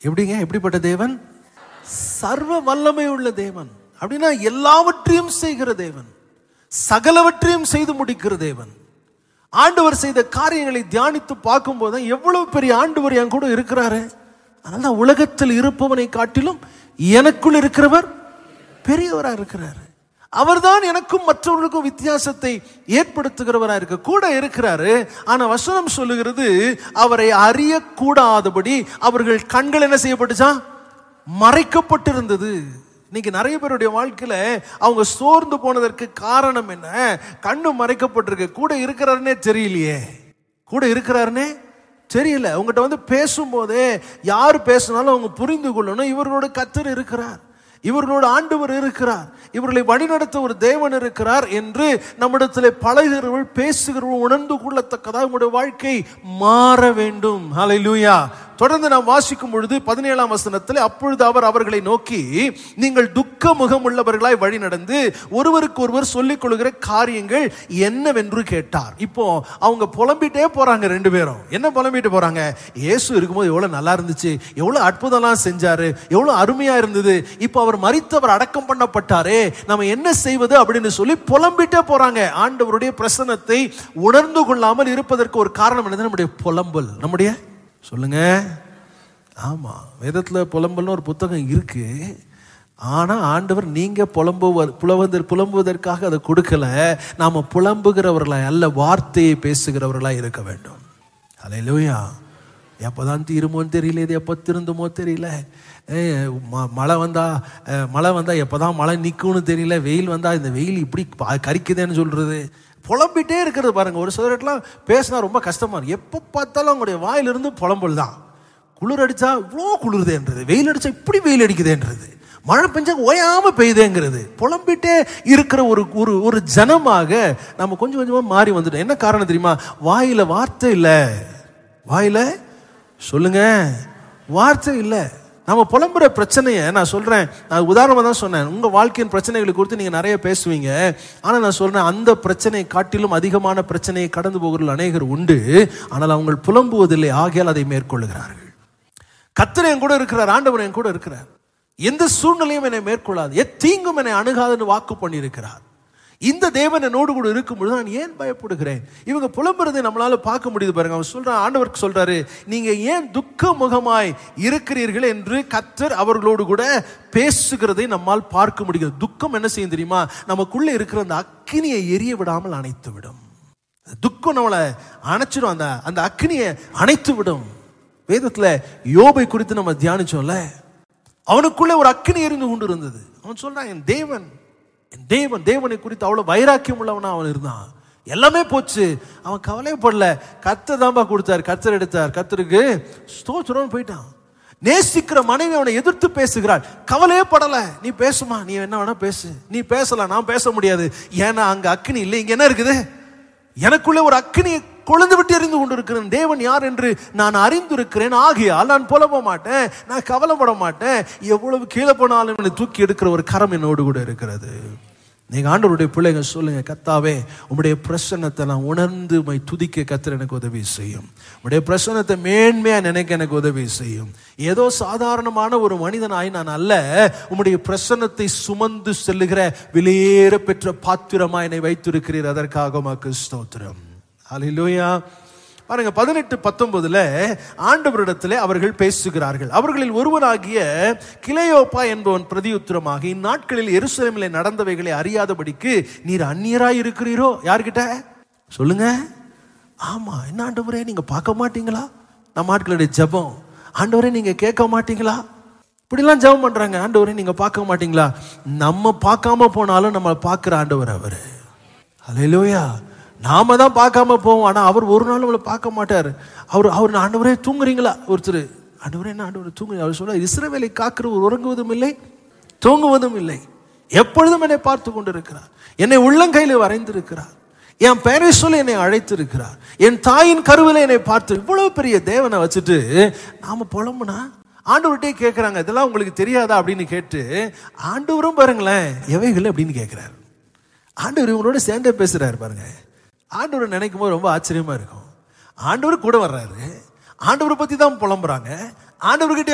எப்படிங்க எப்படிப்பட்ட தேவன் சர்வ வல்லமை உள்ள தேவன் அப்படின்னா எல்லாவற்றையும் செய்கிற தேவன் சகலவற்றையும் செய்து முடிக்கிற தேவன் ஆண்டவர் செய்த காரியங்களை தியானித்து பார்க்கும்போது தான் எவ்வளவு பெரிய ஆண்டவர் என் கூட இருக்கிறாரு அதனால தான் உலகத்தில் இருப்பவனை காட்டிலும் எனக்குள் இருக்கிறவர் பெரியவராக இருக்கிறாரு அவர்தான் எனக்கும் மற்றவர்களுக்கும் வித்தியாசத்தை ஏற்படுத்துகிறவராக இருக்க கூட இருக்கிறாரு ஆனா வசனம் சொல்லுகிறது அவரை அறியக்கூடாதபடி அவர்கள் கண்கள் என்ன செய்யப்பட்டுச்சா மறைக்கப்பட்டிருந்தது இன்னைக்கு நிறைய பேருடைய வாழ்க்கையில அவங்க சோர்ந்து போனதற்கு காரணம் என்ன கண்ணு மறைக்கப்பட்டிருக்கு கூட இருக்கிறாருன்னே தெரியலையே கூட இருக்கிறாருன்னே தெரியல உங்ககிட்ட வந்து பேசும்போதே யார் பேசினாலும் அவங்க புரிந்து கொள்ளணும் இவர்களோட கத்தர் இருக்கிறார் இவர்களோட ஆண்டவர் இருக்கிறார் இவர்களை வழிநடத்த ஒரு தேவன் இருக்கிறார் என்று நம்மிடத்தில் பழகிறவர்கள் பேசுகிறவர்கள் உணர்ந்து கொள்ளத்தக்கதாக உங்களுடைய வாழ்க்கை மாற வேண்டும் ஹalleluya தொடர்ந்து நாம் வாசிக்கும் பொழுது பதினேழாம் வசனத்தில் அப்பொழுது அவர் அவர்களை நோக்கி நீங்கள் துக்க முகம் உள்ளவர்களாய் வழி நடந்து ஒருவருக்கு ஒருவர் சொல்லிக் கொள்கிற காரியங்கள் என்னவென்று கேட்டார் இப்போ அவங்க புலம்பிட்டே போறாங்க ரெண்டு பேரும் என்ன புலம்பிட்டு போறாங்க இயேசு இருக்கும்போது எவ்வளவு நல்லா இருந்துச்சு எவ்வளவு அற்புதம்லாம் செஞ்சாரு எவ்வளவு அருமையா இருந்தது இப்போ அவர் மரித்தவர் அடக்கம் பண்ணப்பட்டாரே நம்ம என்ன செய்வது அப்படின்னு சொல்லி புலம்பிட்டே போறாங்க ஆண்டவருடைய பிரசன்னத்தை உணர்ந்து கொள்ளாமல் இருப்பதற்கு ஒரு காரணம் என்னது நம்முடைய புலம்பல் நம்முடைய சொல்லுங்க ஆமா வேதத்துல புலம்பல்னு ஒரு புத்தகம் இருக்கு ஆனா ஆண்டவர் நீங்க புலம்புவர் புலவந்தர் புலம்புவதற்காக அதை கொடுக்கல நாம புலம்புகிறவர்களாய் அல்ல வார்த்தையை பேசுகிறவர்களாய் இருக்க வேண்டும் அல்லேலூயா எப்போதான் தீருமோன்னு தெரியல இது எப்போ திருந்துமோ தெரியல ஏய், ம- மழை வந்தா அஹ், மழை வந்தா எப்போதான் மழை நிற்கும்னு தெரியல வெயில் வந்தா இந்த வெயில் இப்படி பா- கரிக்குதேன்னு சொல்றது புலம்பிட்டே இருக்கிறது பாருங்க ஒரு சிலர்லாம் பேசினா ரொம்ப கஷ்டமா இருக்கு எப்போ பார்த்தாலும் அவங்களுடைய வாயிலிருந்து புலம்பல் தான் குளிர் அடிச்சா இவ்வளோ குளிருதேன்றது வெயில் அடிச்சா இப்படி வெயில் அடிக்குதேன்றது மழை பெஞ்சா ஓயாம பெய்யுதேங்கிறது புலம்பிட்டே இருக்கிற ஒரு ஒரு ஒரு ஜனமாக நம்ம கொஞ்சம் கொஞ்சமா மாறி வந்துட்டோம் என்ன காரணம் தெரியுமா வாயில வார்த்தை இல்லை வாயில சொல்லுங்க வார்த்தை இல்லை நம்ம புலம்புற பிரச்சனையை நான் சொல்றேன் நான் உதாரணமா தான் சொன்னேன் உங்க வாழ்க்கையின் பிரச்சனைகளை குறித்து நீங்க நிறைய பேசுவீங்க ஆனா நான் சொல்றேன் அந்த பிரச்சனையை காட்டிலும் அதிகமான பிரச்சனையை கடந்து போகிற அநேகர் உண்டு ஆனால் அவங்க புலம்புவதில்லை ஆகையால் அதை மேற்கொள்ளுகிறார்கள் கத்தர் என் கூட இருக்கிறார் ஆண்டவர் என் கூட இருக்கிறார் எந்த சூழ்நிலையும் என்னை மேற்கொள்ளாது எத்தீங்கும் என்னை அணுகாதுன்னு வாக்கு பண்ணியிருக்கிறார் இந்த தேவன் என்னோடு கூட இருக்கும் பொழுது நான் ஏன் பயப்படுகிறேன் இவங்க புலம்புறதை நம்மளால பார்க்க முடியுது பாருங்க அவர் சொல்றான் ஆண்டவருக்கு சொல்றாரு நீங்க ஏன் துக்க முகமாய் இருக்கிறீர்கள் என்று கத்தர் அவர்களோடு கூட பேசுகிறதை நம்மால் பார்க்க முடிகிறது துக்கம் என்ன செய்யும் தெரியுமா நமக்குள்ள இருக்கிற அந்த அக்கினியை எரிய விடாமல் அணைத்து விடும் துக்கம் நம்மளை அணைச்சிடும் அந்த அந்த அக்னியை அணைத்து விடும் வேதத்துல யோபை குறித்து நம்ம தியானிச்சோம்ல அவனுக்குள்ள ஒரு அக்னி எரிந்து கொண்டு இருந்தது அவன் சொல்றான் என் தேவன் என் தேவன் தேவனை குறித்து அவ்வளவு வைராக்கியம் உள்ளவனா அவன் இருந்தான் எல்லாமே போச்சு அவன் கவலைப்படல கத்தர் தான்பா கொடுத்தார் கத்தர் எடுத்தார் கத்தருக்கு ஸ்தோத்திரம் போயிட்டான் நேசிக்கிற மனைவி அவனை எதிர்த்து பேசுகிறாள் கவலையே படல நீ பேசுமா நீ என்ன வேணா பேசு நீ பேசலாம் நான் பேச முடியாது ஏன்னா அங்க அக்னி இல்லை இங்க என்ன இருக்குது எனக்குள்ளே ஒரு அக்னியை கொழுந்து விட்டு எறிந்து கொண்டிருக்கிறேன் தேவன் யார் என்று நான் அறிந்திருக்கிறேன் ஆகையால் நான் புலம்ப மாட்டேன் நான் கவலைப்பட மாட்டேன் எவ்வளவு கீழே போனாலும் என்னை தூக்கி எடுக்கிற ஒரு கரம் என்னோடு கூட இருக்கிறது நீங்க ஆண்டவருடைய பிள்ளைங்க சொல்லுங்க கத்தாவே உம்முடைய பிரசன்னத்தை நான் உணர்ந்து உம்மை துதிக்க கத்தர் எனக்கு உதவி செய்யும் உம்முடைய பிரசன்னத்தை மேன்மையா நினைக்க எனக்கு உதவி செய்யும் ஏதோ சாதாரணமான ஒரு மனிதனாய் நான் அல்ல உம்முடைய பிரசன்னத்தை சுமந்து செல்லுகிற விலையேற பெற்ற பாத்திரமா என்னை வைத்திருக்கிறீர் அதற்காக உமக்கு ஸ்தோத்திரம் ஹalleluya பாருங்க பதினெட்டு பத்தொன்பதுல ஆண்டவரிடத்திலே அவர்கள் பேசுகிறார்கள் அவர்களில் ஒருவனாகிய கிளையோப்பா என்பவன் பிரதியுத்தரமாக இந்நாட்களில் எருசலேமிலே நடந்தவைகளை அறியாதபடிக்கு நீர் அந்நியராய் இருக்கிறீரோ யார்கிட்ட சொல்லுங்க ஆமா என்ன ஆண்டவரே நீங்க பார்க்க மாட்டீங்களா நம்ம ஆட்களுடைய ஜெபம் ஆண்டவரே நீங்க கேட்க மாட்டீங்களா இப்படிலாம் ஜெபம் பண்றாங்க ஆண்டவரே நீங்க பார்க்க மாட்டீங்களா நம்ம பார்க்காம போனாலும் நம்ம பார்க்கிற ஆண்டவர் அவரு ஹalleluya நாம தான் பார்க்காம போவோம் ஆனா அவர் ஒரு நாள் நம்மளை பார்க்க மாட்டார் அவர் அவர் ஆண்டவரே தூங்குறீங்களா ஒருத்தர் ஆண்டவரே என்ன ஆண்டவர் தூங்குறீங்க அவர் சொல்ல இஸ்ரவேலை காக்கிறவர் உறங்குவதும் இல்லை தூங்குவதும் இல்லை எப்பொழுதும் என்னை பார்த்து கொண்டிருக்கிறார் என்னை உள்ளங்கையில் வரைந்திருக்கிறார் என் பெயரை சொல்லி என்னை அழைத்திருக்கிறார் என் தாயின் கருவில என்னை பார்த்து இவ்வளவு பெரிய தேவனை வச்சுட்டு நாம புலம்புனா ஆண்டவர்கிட்டே கேட்குறாங்க இதெல்லாம் உங்களுக்கு தெரியாதா அப்படின்னு கேட்டு ஆண்டவரும் பாருங்களேன் எவைகள் அப்படின்னு கேட்குறாரு ஆண்டவர் இவங்களோட சேர்ந்தே பேசுறாரு பாருங்க ஆண்டவர் நினைக்கும் போது ரொம்ப ஆச்சரியமா இருக்கும் ஆண்டவர் கூட வர்றாரு ஆண்டவரை பத்தி தான் புலம்புறாங்க ஆண்டவர்கிட்ட